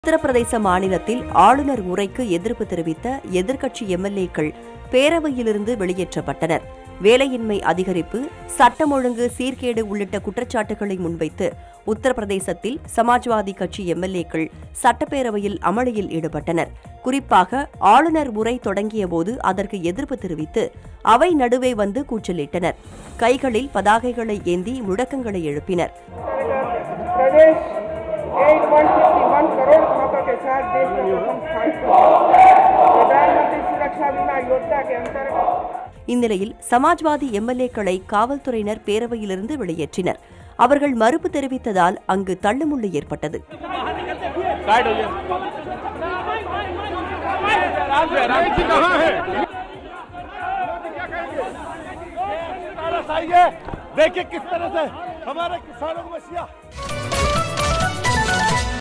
உத்தரப்பிரதேச மாநிலத்தில் ஆளுநர் உரைக்கு எதிர்ப்பு தெரிவித்த எதிர்க்கட்சி எம்எல்ஏக்கள் பேரவையிலிருந்து வெளியேற்றப்பட்டனர் வேலையின்மை அதிகரிப்பு சட்டம் ஒழுங்கு சீர்கேடு உள்ளிட்ட குற்றச்சாட்டுகளை முன்வைத்து உத்தரப்பிரதேசத்தில் சமாஜ்வாதி கட்சி எம்எல்ஏக்கள் சட்டப்பேரவையில் அமளியில் ஈடுபட்டனர் குறிப்பாக ஆளுநர் உரை தொடங்கியபோது அதற்கு எதிர்ப்பு தெரிவித்து அவை நடுவே வந்து கூச்சலிட்டனர் கைகளில் பதாகைகளை ஏந்தி முழக்கங்களை எழுப்பினர் प्रदेश एक पॉइंट फिफ्टी वन करोड़ खातों के साथ देश में प्रथम स्थान पर है। प्रधानमंत्री सुरक्षा बीमा योजना के अंतर्गत இந்நிலையில் சமாஜ்வாதி எம்எல்ஏக்களை காவல்துறையினர் பேரவையிலிருந்து வெளியேற்றினர் அவர்கள் மறுப்பு தெரிவித்ததால் அங்கு தள்ளுமுள்ளு ஏற்பட்டது देखिए किस तरह से हमारे किसानों को मसीहा